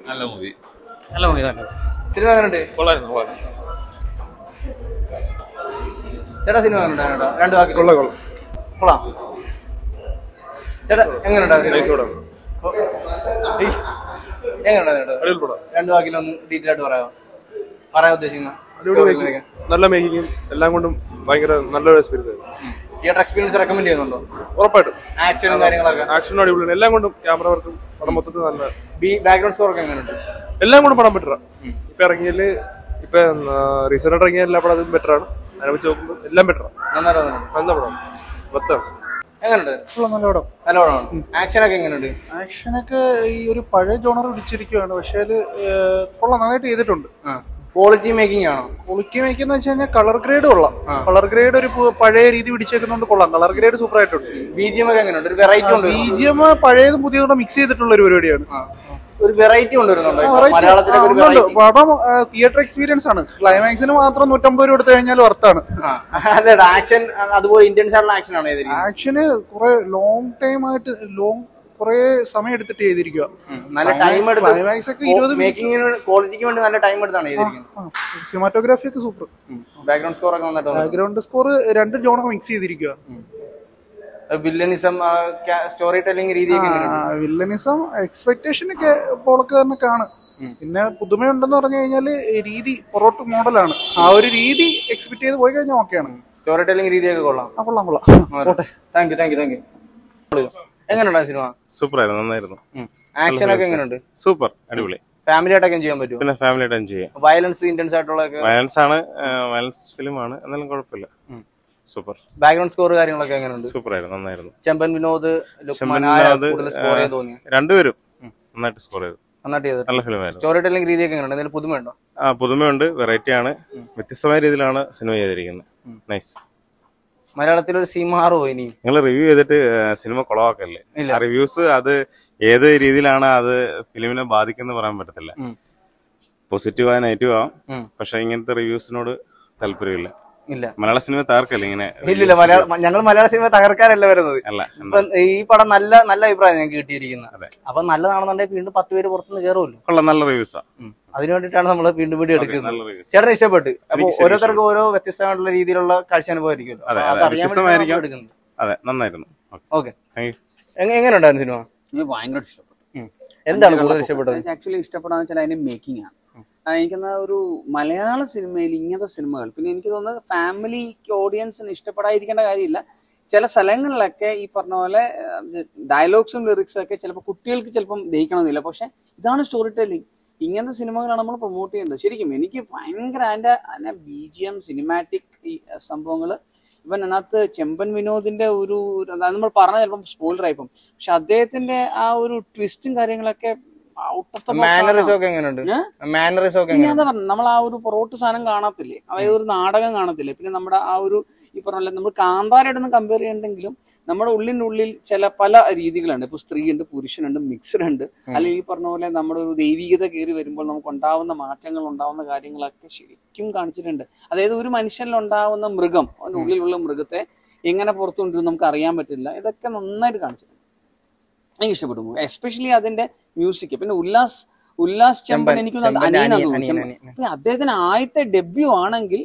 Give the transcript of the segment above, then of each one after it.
നല്ല മൂവി നല്ല മൂവി തന്നെ സിനിമ എങ്ങനെയുണ്ട് കൊള്ളായിരുന്നു കൊള്ളായിരുന്നു ചേട്ടാ സിനിമ എങ്ങനെയുണ്ടായിരുന്നു ചേട്ടാ രണ്ട് വാക്കിൽ കൊള്ളാം കൊള്ളാം കൊള്ളാം ചേട്ടാ എങ്ങനെയുണ്ടായിരുന്നു ഏയ്, എങ്ങനെയുണ്ടായിരുന്നു ചേട്ടാ അടിപൊളി പടം രണ്ട് വാക്കിലൊന്ന് ഡീറ്റെയിൽ ആയിട്ട് പറയാമോ പറയാൻ ഉദ്ദേശിക്കുന്ന അടിപൊളി മേക്കിംഗ് നല്ല മേക്കിങ്ങും എല്ലാം കൊണ്ടും ഭയങ്കര നല്ലൊരു എക്സ്പീരിയൻസ് ആയിരുന്നു തിയേറ്റർ എക്സ്പീരിയൻസ് റെക്കമെൻഡ് ചെയ്യുന്നുണ്ടോ ഉറപ്പായിട്ടും ആക്ഷനും കാര്യങ്ങളൊക്കെ ആക്ഷനും അടിപൊളിയാണ് എല്ലാം കൊണ്ടും ക്യാമറ വർക്കും പടം മൊത്തത്തിൽ നല്ല ബി ബാക്ക്ഗ്രൗണ്ട് സ്കോർ ഒക്കെ എങ്ങനെയുണ്ട് എല്ലാം കൊണ്ടും പടം ബെറ്ററാ ഇപ്പൊ ഇറങ്ങിയതില് ഇപ്പൊ റീസെന്റ് ഇറങ്ങിയ എല്ലാ പടം ബെറ്റർ ആണ് അതിനെ വെച്ച് നോക്കുമ്പോൾ എല്ലാം ബെറ്ററാ നന്നായിട്ട് വന്നിട്ടുണ്ട് നല്ല പടം മൊത്തം എങ്ങനെയുണ്ട് നല്ല പടം നല്ല പടമാണ് ആക്ഷൻ ഒക്കെ എങ്ങനെയുണ്ട് ആക്ഷനൊക്കെ ഈ ഒരു പഴയ ജോണർ പിടിച്ചിരിക്കുകയാണ് പക്ഷേ അത് കൊള്ളാം നന്നായിട്ട് ചെയ്തിട്ടുണ്ട് ക്വാളിറ്റി മേക്കിംഗ് ആണോ ക്വാളിറ്റി മേക്കെന്ന് വെച്ച് കഴിഞ്ഞാൽ കളർ ഗ്രേഡ് കൊള്ളാം കളർ ഗ്രേഡ് ഒരു പു- പഴയ രീതി പിടിച്ചേക്കുന്നതുകൊണ്ട് കൊള്ളാം കളർ ഗ്രേഡ് സൂപ്പർ ആയിട്ടുണ്ട് ബി ജി എം ഒക്കെ എങ്ങനെയുണ്ട് ഒരു വെറൈറ്റി ഉണ്ട് ബി ജി എം പഴയതും പുതിയതും കൂടെ മിക്സ് ചെയ്തിട്ടുള്ള ഒരു പരിപാടിയാണ് ഒരു വെറൈറ്റി കൊണ്ടുവരുന്നുണ്ടോ ആ, ഇപ്പൊ variety- മലയാളത്തിലെ ആ, ഒരു ഉണ്ട്, ഉണ്ട്. വെറൈറ്റി പടം തിയേറ്റർ എക്സ്പീരിയൻസ് ആണ് ക്ലൈമാക്സിന് മാത്രം നൂറ്റമ്പത് രൂപ എടുത്തു കഴിഞ്ഞാൽ വർത്താണ് അല്ലേടാ ആക്ഷൻ അതുപോലെ ഇന്ത്യൻ സ്റ്റൈലുള്ള ആക്ഷൻ ആണ് ചെയ്തിരിക്കുന്നത് ആക്ഷന് കുറെ ലോങ് ടൈം ആയിട്ട് ലോങ് കുറെ സമയം എടുത്തിട്ട് ചെയ്തിരിക്കുക നല്ല ടൈം എടുത്ത് ക്ലൈമാക്സ് ഒക്കെ ഇരുപത് മേക്കിങ്ങിന് ക്വാളിറ്റിക്ക് വേണ്ടി നല്ല ടൈം എടുത്താണ് ചെയ്തിരിക്കുന്നത് സിനിമാറ്റോഗ്രാഫി ഒക്കെ സൂപ്പർ ബാക്ക്ഗ്രൗണ്ട് സ്കോർ ഒക്കെ വന്നിട്ട് ബാക്ക്ഗ്രൗണ്ട് സ്കോർ രണ്ട് ജോണർ മിക്സ് ചെയ്തിരിക്കുക വില്ലനിസം സ്റ്റോറി ടെല്ലിംഗ് രീതിയൊക്കെ എങ്ങനെയുണ്ട് വില്ലനിസം എക്സ്പെക്ടേഷൻ ഒക്കെ പോളക്ക് തന്നെ കാണും പിന്നെ പുതുമയുണ്ടെന്ന് പറഞ്ഞു കഴിഞ്ഞാല് രീതി പൊറോട്ട് മോഡലാണ് ആ ഒരു രീതി എക്സ്പെക്ട് ചെയ്ത് പോയി കഴിഞ്ഞാൽ ഓക്കെയാണ് സ്റ്റോറി ടെല്ലിംഗ് രീതിയൊക്കെ കൊള്ളാം ആ കൊള്ളാം കൊള്ളാം പോട്ടെ thank you thank you thank you എങ്ങനെയുണ്ടാ സിനിമ സൂപ്പർ ആയിരുന്നു നന്നായിരുന്നു ആക്ഷൻ ഒക്കെ എങ്ങനെയുണ്ട് സൂപ്പർ അടിപൊളി ഫാമിലി ആയിട്ടൊക്കെ ചെയ്യാൻ പറ്റുമോ പിന്നെ ഫാമിലി ആയിട്ട് എൻജോയ് ചെയ്യാം വയലൻസ് ഇന്റൻസ് ആയിട്ടുള്ളതൊക്കെ വയലൻസ് ആണ് വയലൻസ് ഫിലിം ആണ് എന്നാലും കുഴപ്പമില്ല സൂപ്പർ ബാക്ക്ഗ്രൗണ്ട് സ്കോർ കാര്യങ്ങളൊക്കെ എങ്ങനെയുണ്ട് സൂപ്പർ ആയിരുന്നു നന്നായിരുന്നു ചെമ്പൻ വിനോദ് ലുക്മാൻ ചെമ്പൻ ആരാ വിനോദ്, കൂടുതൽ സ്കോർ ചെയ്യാൻ തോന്നിയ രണ്ടുപേരും നന്നായിട്ട് സ്കോർ ചെയ്തു നന്നായിട്ട് ചെയ്തിട്ട് നല്ല ഫിലിമായിരുന്നു സ്റ്റോറി ടെല്ലിംഗ് രീതിയൊക്കെ എങ്ങനെയുണ്ട് എന്തെങ്കിലും പുതുമയുണ്ടോ ആ പുതുമയുണ്ട് വെറൈറ്റി ആണ് വ്യത്യസ്തമായ രീതിയിലാണ് സിനിമ ചെയ്തിരിക്കുന്നത് നൈസ് മലയാളത്തിൽ ഒരു സീമാറോ ഇനി നിങ്ങൾ റിവ്യൂ ചെയ്തിട്ട് സിനിമ കുളവാക്കല്ലേ ഇല്ല. ആ റിവ്യൂസ് അത് ഏത് രീതിയിലാണ് അത് ഫിലിമിനെ ബാധിക്കുന്നത് പറയാൻ പറ്റത്തില്ല ഉം. പോസിറ്റീവ് ആ നെഗറ്റീവ് ആവാം ഉം. പക്ഷെ ഇങ്ങനത്തെ റിവ്യൂസിനോട് താല്പര്യമില്ല ഇല്ല മലയാള സിനിമ തകർക്കല്ലേ ഇങ്ങനെ ഇല്ലില്ല മലയാള ഞങ്ങൾ മലയാള സിനിമ തകർക്കാനല്ല വരുന്നത് അല്ല ഇപ്പൊ ഈ പടം നല്ല നല്ല അഭിപ്രായം ഞങ്ങൾക്ക് കിട്ടിയിരിക്കുന്നത് അതെ. അപ്പൊ നല്ലതാണെന്നുണ്ടെങ്കിൽ വീണ്ടും പത്ത് പേര് പുറത്തുനിന്ന് കയറുമല്ലോ കൊള്ളാം നല്ല റിവ്യൂസാ അതിനു വേണ്ടിയിട്ടാണ് നമ്മൾ വീണ്ടും വീണ്ടും എടുക്കുന്നത് നല്ല റിവ്യൂസ് ചേട്ടന് ഇഷ്ടപ്പെട്ട് അപ്പൊ എനിക്ക് ശരി ഓരോരുത്തർക്കും ഓരോ വ്യത്യസ്തമായിട്ടുള്ള രീതിയിലുള്ള കാഴ്ച അനുഭവമായിരിക്കുമല്ലോ അതെ, അപ്പൊ അതെ, അതറിയാൻ വേണ്ടിയിട്ടാണ് വ്യത്യസ്തമായിരിക്കാം. നമ്മൾ എടുക്കുന്നത് അതെ നന്നായിരുന്നു ഓക്കെ താങ്ക് യു എങ്ങനെ ഉണ്ടായിരുന്നു സിനിമ എനിക്ക് ഭയങ്കര ഇഷ്ടപ്പെട്ടു എന്താണ് കൂടുതൽ ഇഷ്ടപ്പെട്ടത് ആക്ച്വലി ഇഷ്ടപ്പെടാന്ന് വെച്ചാൽ അതിന്റെ മേക്കിംഗ് ആണ് ആ, എനിക്കെന്നാ ഒരു മലയാള സിനിമയിൽ ഇങ്ങനത്തെ സിനിമകൾ പിന്നെ എനിക്ക് തോന്നുന്നത് ഫാമിലിക്ക് ഓഡിയൻസിന് ഇഷ്ടപ്പെടാതിരിക്കേണ്ട കാര്യമില്ല ചില സ്ഥലങ്ങളിലൊക്കെ ഈ പറഞ്ഞ പോലെ ഡയലോഗ്സും ലിറിക്സും ഒക്കെ ചിലപ്പോൾ കുട്ടികൾക്ക് ചിലപ്പം ദഹിക്കണമെന്നില്ല പക്ഷെ ഇതാണ് സ്റ്റോറി ടെല്ലിംഗ് ഇങ്ങനത്തെ സിനിമകളാണ് നമ്മൾ പ്രൊമോട്ട് ചെയ്യേണ്ടത് ശരിക്കും എനിക്ക് ഭയങ്കര അതിന്റെ അതിന്റെ ബി ജി എം സിനിമാറ്റിക് ഈ സംഭവങ്ങൾ ഇവൻ അതിനകത്ത് ചെമ്പൻ വിനോദിന്റെ ഒരു ഒരു- അത് നമ്മൾ പറഞ്ഞ ചിലപ്പം സ്പോയിലർ ആയിപ്പം പക്ഷെ അദ്ദേഹത്തിന്റെ ആ ഒരു ട്വിസ്റ്റും കാര്യങ്ങളൊക്കെ ഔട്ട് ഓഫ് ദ മാനറിസം ഒക്കെ എങ്ങനെയുണ്ട് ഏ? മാനറിസം ഒക്കെ ഞാൻ എങ്ങനെയുണ്ട് എന്താ പറഞ്ഞു നമ്മൾ ആ ഒരു പൊറോട്ട് സാധനം കാണത്തില്ലേ അതായത് ഒരു നാടകം കാണത്തില്ലേ പിന്നെ നമ്മുടെ ആ ഒരു ഈ പറഞ്ഞ പോലെ നമ്മൾ കാന്താരായിട്ടൊന്നും കമ്പയർ ചെയ്യണ്ടെങ്കിലും നമ്മുടെ ഉള്ളിൻ്റെ ഉള്ളിൽ ചില പല രീതികളുണ്ട് ഇപ്പൊ സ്ത്രീയുണ്ട് പുരുഷനുണ്ട് മിക്സഡ് ഉണ്ട് അല്ലെങ്കിൽ ഈ പറഞ്ഞ പോലെ നമ്മുടെ ഒരു ദൈവികത കയറി വരുമ്പോൾ നമുക്ക് ഉണ്ടാവുന്ന മാറ്റങ്ങൾ ഉണ്ടാവുന്ന കാര്യങ്ങളൊക്കെ ശരിക്കും കാണിച്ചിട്ടുണ്ട് അതായത് ഒരു മനുഷ്യനിൽ ഉണ്ടാവുന്ന മൃഗം അവന്റെ ഉള്ളിലുള്ള മൃഗത്തെ എങ്ങനെ പുറത്തു കൊണ്ടുവരും നമുക്ക് അറിയാൻ പറ്റില്ല ഇതൊക്കെ നന്നായിട്ട് കാണിച്ചിട്ടുണ്ട് എനിക്ക് ഇഷ്ടപ്പെട്ടു എസ്പെഷ്യലി അതിന്റെ മ്യൂസിക് പിന്നെ ഉല്ലാസ് ഉല്ലാസ് ചെമ്പൻ ചെമ്പൻ, എനിക്ക് ചെമ്പന്റെ അനിയനാന്ന് അനിയൻ, തോന്നുന്നു അനിയൻ, ചെമ്പൻ. അനിയൻ. അപ്പൊ അദ്ദേഹത്തിന് ആദ്യത്തെ ഡെബ്യൂ ആണെങ്കിൽ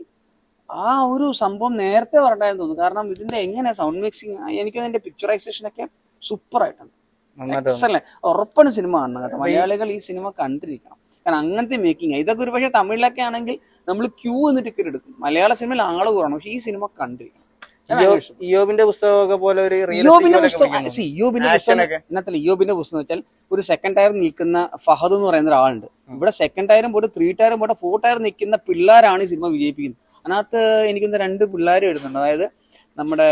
ആ ഒരു സംഭവം നേരത്തെ പറഞ്ഞായിരുന്നു തോന്നുന്നു കാരണം ഇതിന്റെ എങ്ങനെ സൗണ്ട് മിക്സിങ് എനിക്ക് അതിന്റെ പിക്ചറൈസേഷൻ ഒക്കെ സൂപ്പർ ആയിട്ടുണ്ട് നന്നായിട്ട് എക്സലന്റ് ഉറപ്പാണ് സിനിമ കാണണം കേട്ടോ മലയാളികൾ ഈ സിനിമ കണ്ടിരിക്കണം കാരണം അങ്ങനത്തെ മേക്കിംഗ് ഇതൊക്കെ ഒരു പക്ഷേ തമിഴിലൊക്കെ ആണെങ്കിൽ നമ്മൾ ക്യൂ എന്ന് ടിക്കറ്റ് എടുക്കും മലയാള സിനിമയിൽ ആള് കുറവാണ് പക്ഷെ ഈ സിനിമ കണ്ടിരിക്കണം ഞാൻ ഭയങ്കര ഇയോ- ഇഷ്ടപ്പെട്ടു. ഇയോബിന്റെ പുസ്തകമൊക്കെ പോലെ ഒരു ഇയോബിന്റെ realistic പുസ്തകം പോലെയൊക്കെ see, ഇയോബിന്റെ Action പുസ്തകം ഒക്കെ. ഇന്നത്തെ ഇയോബിന്റെ പുസ്തകം എന്ന് വെച്ചാൽ ഒരു സെക്കൻഡ് ടയർ നിൽക്കുന്ന ഫഹദ് എന്ന് പറയുന്ന ഒരാളുണ്ട് ഇവിടെ സെക്കൻഡ് ടയറും പോയിട്ട് ത്രീ ടയറും പോയിട്ട് ഫോർ ടയർ നിൽക്കുന്ന പിള്ളേരാണ് ഈ സിനിമ വിജയിപ്പിക്കുന്നത് അതിനകത്ത് എനിക്കൊന്ന് രണ്ട് പിള്ളേർ വരുന്നുണ്ട് അതായത് നമ്മുടെ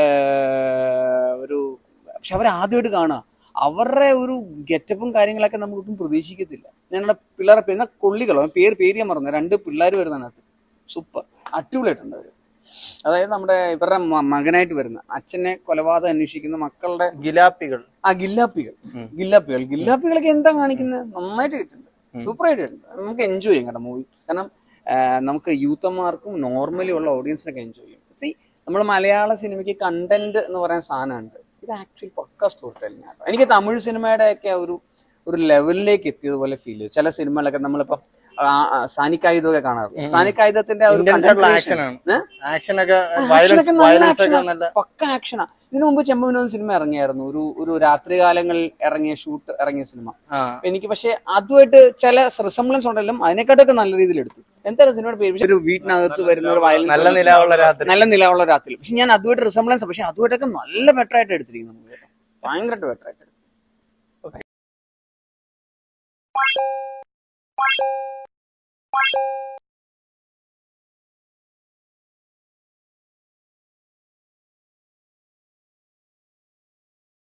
ഒരു പക്ഷെ അവർ ആദ്യമായിട്ട് കാണുക അവരുടെ ഒരു ഗെറ്റപ്പും കാര്യങ്ങളൊക്കെ നമുക്കൊട്ടും പ്രതീക്ഷിക്കത്തില്ല ഞങ്ങളുടെ പിള്ളേരെ പേര് എന്നാ കൊള്ളികളോ പേര് പേര് ഞാൻ മറന്നു രണ്ട് പിള്ളേർ വരുന്നതിനകത്ത് സൂപ്പർ അടിപൊളിയായിട്ടുണ്ട് അവർ അതായത് നമ്മുടെ ഇവരുടെ മ- മകനായിട്ട് വരുന്ന അച്ഛനെ കൊലപാതകം അന്വേഷിക്കുന്ന മക്കളുടെ ഗിലാപ്പികൾ ആ ഗില്ലാപ്പികൾ ഗില്ലാപ്പികൾ ഗില്ലാപ്പികളൊക്കെ എന്താ കാണിക്കുന്നത് നന്നായിട്ട് കിട്ടുന്നുണ്ട് സൂപ്പർ ആയിട്ട് കിട്ടുന്നുണ്ട് നമുക്ക് എൻജോയ് ചെയ്യും കേട്ടോ മൂവി കാരണം ആ, നമുക്ക് യൂത്തന്മാർക്കും നോർമലി ഉള്ള ഓഡിയൻസിനൊക്കെ എൻജോയ് ചെയ്യും സി നമ്മൾ മലയാള സിനിമയ്ക്ക് കണ്ടന്റ് എന്ന് പറയുന്ന സാധനമുണ്ട് ഇത് ആക്ച്വലി പക്ക സ്റ്റോറി ടെല്ലിംഗ് ആണ് എനിക്ക് തമിഴ് സിനിമയുടെ ഒക്കെ ഒരു ഒരു ലെവലിലേക്ക് എത്തിയതുപോലെ ഫീൽ ചെയ്തു ചില സിനിമകളൊക്കെ നമ്മളിപ്പോ ആ, ആ, സാനിക്കായുധമൊക്കെ കാണാറുണ്ട് സാനിക്കായുധത്തിന്റെ ആ ഒരു ഇന്റൻസ് ആയിട്ടുള്ള concentration. ആക്ഷൻ ആണ് ഏ? ആക്ഷൻ ഒക്കെ action വയലൻസ് ഒക്കെ നല്ല വയലൻസ് action ഒക്കെ ആ. നല്ല പക്ക ആക്ഷനാ ഇതിനു മുമ്പ് ചെമ്പവിനോദ് സിനിമ ഇറങ്ങിയായിരുന്നു ഒരു ഒരു രാത്രികാലങ്ങളിൽ ഇറങ്ങിയ ഷൂട്ട് ഇറങ്ങിയ സിനിമ ആ എനിക്ക് പക്ഷെ അതുമായിട്ട് ചില റിസംബ്ലൻസ് ഉണ്ടെങ്കിലും അതിനെക്കാട്ടൊക്കെ നല്ല രീതിയിൽ എടുത്തു എന്തായാലും സിനിമയുടെ പേര് പക്ഷേ ഒരു വീട്ടിനകത്ത് വരുന്ന ഒരു വയലൻസ് നല്ല നിലാവുള്ള രാത്രി നല്ല നിലവുള്ള രാത്രി പക്ഷെ ഞാൻ അതുമായിട്ട് റിസംബ്ലൻസ് പക്ഷെ അതുമായിട്ടൊക്കെ നല്ല ബെറ്റർ ആയിട്ട് എടുത്തിരിക്കുന്നു movie കേട്ടോ. ഭയങ്കരമായിട്ട് ബെറ്റർ ആയിട്ട് എടുത്തു.